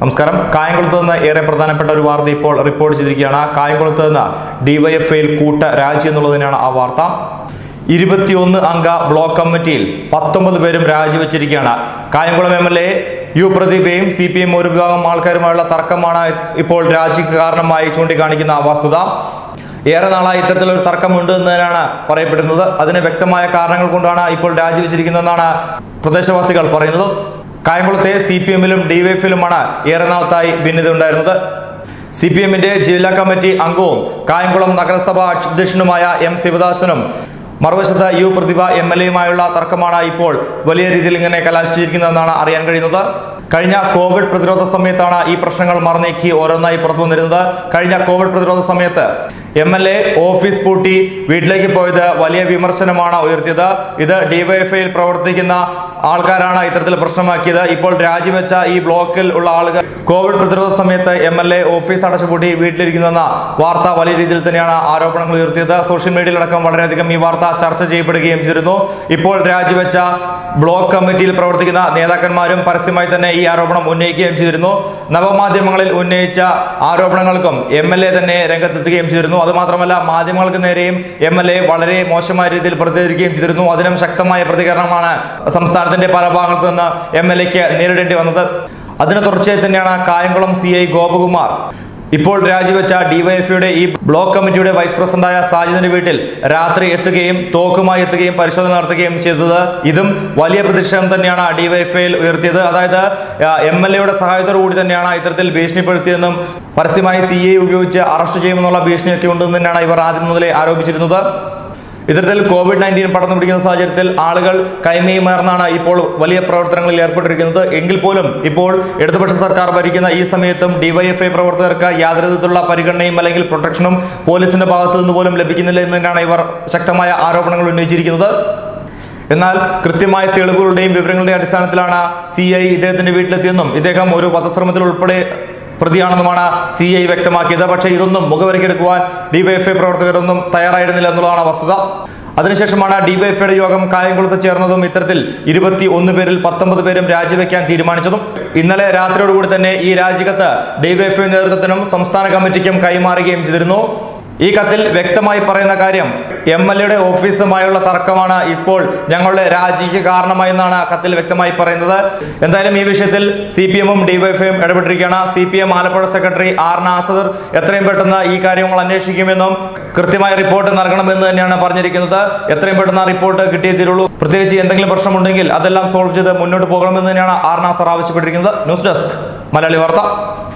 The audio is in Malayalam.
നമസ്കാരം കായംകുളത്ത് നിന്ന് ഏറെ പ്രധാനപ്പെട്ട ഒരു വാർത്ത ഇപ്പോൾ റിപ്പോർട്ട് ചെയ്തിരിക്കുകയാണ് കായംകുളത്ത് നിന്ന് ഡിവൈഎഫ്ഐയിൽ കൂട്ട രാജി എന്നുള്ളതിനാണ് ആ വാർത്ത ഇരുപത്തിയൊന്ന് അംഗ ബ്ലോക്ക് കമ്മിറ്റിയിൽ പത്തൊമ്പത് പേരും രാജിവെച്ചിരിക്കുകയാണ് Kayamkulam M L A U പ്രദീപയും സി പി എം ഒരു വിഭാഗം ആൾക്കാരുമായുള്ള തർക്കമാണ് ഇപ്പോൾ രാജിക്ക് കാരണമായി ചൂണ്ടിക്കാണിക്കുന്ന ആ വസ്തുത ഏറെ നാളായി ഇത്തരത്തിലൊരു തർക്കമുണ്ട് എന്നതിനാണ് പറയപ്പെടുന്നത് അതിന് വ്യക്തമായ കാരണങ്ങൾ കൊണ്ടാണ് ഇപ്പോൾ രാജിവെച്ചിരിക്കുന്നതെന്നാണ് പ്രദേശവാസികൾ പറയുന്നത് കായംകുളത്തെ സി പി എമ്മിലും ഡിവൈഎഫിലുമാണ് ഏറെ നാളത്തായി ഭിന്നത ഉണ്ടായിരുന്നത് സി പി എമ്മിന്റെ ജില്ലാ കമ്മിറ്റി അംഗവും കായംകുളം നഗരസഭ അധ്യക്ഷനുമായ എം ശിവദാസനും മറുവശത്ത് യു പ്രതിഭ എം എൽ എയുമായുള്ള തർക്കമാണ് ഇപ്പോൾ വലിയ രീതിയിൽ ഇങ്ങനെ കലാശിച്ചിരിക്കുന്നതെന്നാണ് അറിയാൻ കഴിയുന്നത് കഴിഞ്ഞ കോവിഡ് പ്രതിരോധ സമയത്താണ് ഈ പ്രശ്നങ്ങൾ മറന്നേക്കി ഓരോന്നായി പുറത്തു വന്നിരുന്നത് കഴിഞ്ഞ കോവിഡ് പ്രതിരോധ സമയത്ത് എം എൽ എ ഓഫീസ് പൂട്ടി വീട്ടിലേക്ക് പോയത് വലിയ വിമർശനമാണ് ഉയർത്തിയത് ഇത് ഡിവൈഎഫ്ഐയിൽ പ്രവർത്തിക്കുന്ന ആൾക്കാരാണ് ഇത്തരത്തിൽ പ്രശ്നമാക്കിയത് ഇപ്പോൾ രാജിവെച്ച ഈ ബ്ലോക്കിൽ ഉള്ള ആളുകൾ കോവിഡ് പ്രതിരോധ സമയത്ത് എം എൽ എ ഓഫീസ് അടച്ചുപൂട്ടി വീട്ടിലിരിക്കുന്നെന്ന വാർത്ത വലിയ രീതിയിൽ തന്നെയാണ് ആരോപണങ്ങൾ ഉയർത്തിയത് സോഷ്യൽ മീഡിയയിലടക്കം വളരെയധികം ഈ വാർത്ത ചർച്ച ചെയ്യപ്പെടുകയും ചെയ്തിരുന്നു ഇപ്പോൾ രാജിവെച്ച ബ്ലോക്ക് കമ്മിറ്റിയിൽ പ്രവർത്തിക്കുന്ന നേതാക്കന്മാരും പരസ്യമായി തന്നെ ഈ ആരോപണം ഉന്നയിക്കുകയും ചെയ്തിരുന്നു നവമാധ്യമങ്ങളിൽ ഉന്നയിച്ച ആരോപണങ്ങൾക്കും എം എൽ എ തന്നെ രംഗത്തെത്തുകയും ചെയ്തിരുന്നു അതുമാത്രമല്ല മാധ്യമങ്ങൾക്ക് നേരെയും എം എൽ എ വളരെ മോശമായ രീതിയിൽ പ്രതികരിക്കുകയും ചെയ്തിരുന്നു അതിനും ശക്തമായ പ്രതികരണമാണ് സംസ്ഥാനത്തിന്റെ പല ഭാഗത്തു നിന്ന് എം എൽ എക്ക് നേരിടേണ്ടി വന്നത് അതിന് തുടർച്ചയായി തന്നെയാണ് കായംകുളം സി ഐ ഗോപകുമാർ ഇപ്പോൾ രാജിവെച്ച ഡിവൈഎഫ്ഐയുടെ ഈ ബ്ലോക്ക് കമ്മിറ്റിയുടെ വൈസ് പ്രസിഡന്റായ സാജിദിന്റെ വീട്ടിൽ രാത്രി എത്തുകയും തോക്കുമായി എത്തുകയും പരിശോധന നടത്തുകയും ചെയ്തത് ഇതും വലിയ പ്രതിഷേധം തന്നെയാണ് ഡിവൈഎഫ്ഐയിൽ ഉയർത്തിയത് അതായത് എം എൽ എയുടെ സഹായത്തോടു കൂടി തന്നെയാണ് ഇത്തരത്തിൽ ഭീഷണിപ്പെടുത്തിയതെന്നും പരസ്യമായി സി എ ഉപയോഗിച്ച് അറസ്റ്റ് ചെയ്യുമെന്നുള്ള ഭീഷണിയൊക്കെ ഉണ്ടെന്ന് തന്നെയാണ് ഇവർ ആദ്യം മുതലേ ആരോപിച്ചിരുന്നത് ഇത്തരത്തിൽ കോവിഡ് നയൻറ്റീൻ പടർന്നു പിടിക്കുന്ന സാഹചര്യത്തിൽ ആളുകൾ കൈമയുമാർന്നാണ് ഇപ്പോൾ വലിയ പ്രവർത്തനങ്ങളിൽ ഏർപ്പെട്ടിരിക്കുന്നത് എങ്കിൽ പോലും ഇപ്പോൾ ഇടതുപക്ഷ സർക്കാർ ഭരിക്കുന്ന ഈ സമയത്തും ഡിവൈഎഫ്ഐ പ്രവർത്തകർക്ക് യാതൊരു വിധത്തിലുള്ള പരിഗണനയും അല്ലെങ്കിൽ പ്രൊട്ടക്ഷനും പോലീസിന്റെ ഭാഗത്തു നിന്ന് പോലും ലഭിക്കുന്നില്ല എന്ന് തന്നെയാണ് ഇവർ ശക്തമായ ആരോപണങ്ങൾ ഉന്നയിച്ചിരിക്കുന്നത് എന്നാൽ കൃത്യമായ തെളിവുകളുടെയും വിവരങ്ങളുടെയും അടിസ്ഥാനത്തിലാണ് സി ഐ ഇദ്ദേഹത്തിന്റെ വീട്ടിലെത്തിയെന്നും ഇദ്ദേഹം ഒരു വധശ്രമത്തിൽ ഉൾപ്പെടെ പ്രതിയാണെന്നുമാണ് സി ഐ വ്യക്തമാക്കിയത് പക്ഷേ ഇതൊന്നും മുഖവരക്കെടുക്കുവാൻ ഡിവൈഎഫ്ഐ പ്രവർത്തകരൊന്നും തയ്യാറായിരുന്നില്ല എന്നുള്ളതാണ് വസ്തുത അതിനുശേഷമാണ് ഡിവൈഎഫ്ഐയുടെ യോഗം കായംകുളത്ത് ചേർന്നതും ഇത്തരത്തിൽ ഇരുപത്തി ഒന്ന് പേരിൽ പത്തൊമ്പത് പേരും രാജിവെക്കാൻ തീരുമാനിച്ചതും ഇന്നലെ രാത്രിയോടുകൂടി തന്നെ ഈ രാജിക്കത്ത് ഡിവൈഎഫ്ഐ നേതൃത്വത്തിനും സംസ്ഥാന കമ്മിറ്റിക്കും കൈമാറുകയും ചെയ്തിരുന്നു ഈ കത്തിൽ വ്യക്തമായി പറയുന്ന കാര്യം എം എൽ എയുടെ ഓഫീസുമായുള്ള തർക്കമാണ് ഇപ്പോൾ ഞങ്ങളുടെ രാജിക്ക് കാരണമായെന്നാണ് കത്തിൽ വ്യക്തമായി പറയുന്നത് എന്തായാലും ഈ വിഷയത്തിൽ സി പി എമ്മും ഡിവൈഎഫ്ഐയും ഇടപെട്ടിരിക്കുകയാണ് C P M Alappuzha secretary R Nasar എത്രയും പെട്ടെന്ന് ഈ കാര്യങ്ങൾ അന്വേഷിക്കുമെന്നും കൃത്യമായ റിപ്പോർട്ട് നൽകണമെന്ന് തന്നെയാണ് പറഞ്ഞിരിക്കുന്നത് എത്രയും പെട്ടെന്ന് ആ റിപ്പോർട്ട് കിട്ടിയേ തീരുള്ളൂ പ്രത്യേകിച്ച് എന്തെങ്കിലും പ്രശ്നമുണ്ടെങ്കിൽ അതെല്ലാം സോൾവ് ചെയ്ത് മുന്നോട്ട് പോകണമെന്ന് തന്നെയാണ് ആർ നാസർ ആവശ്യപ്പെട്ടിരിക്കുന്നത് ന്യൂസ് ഡെസ്ക് മലയാളി വാർത്ത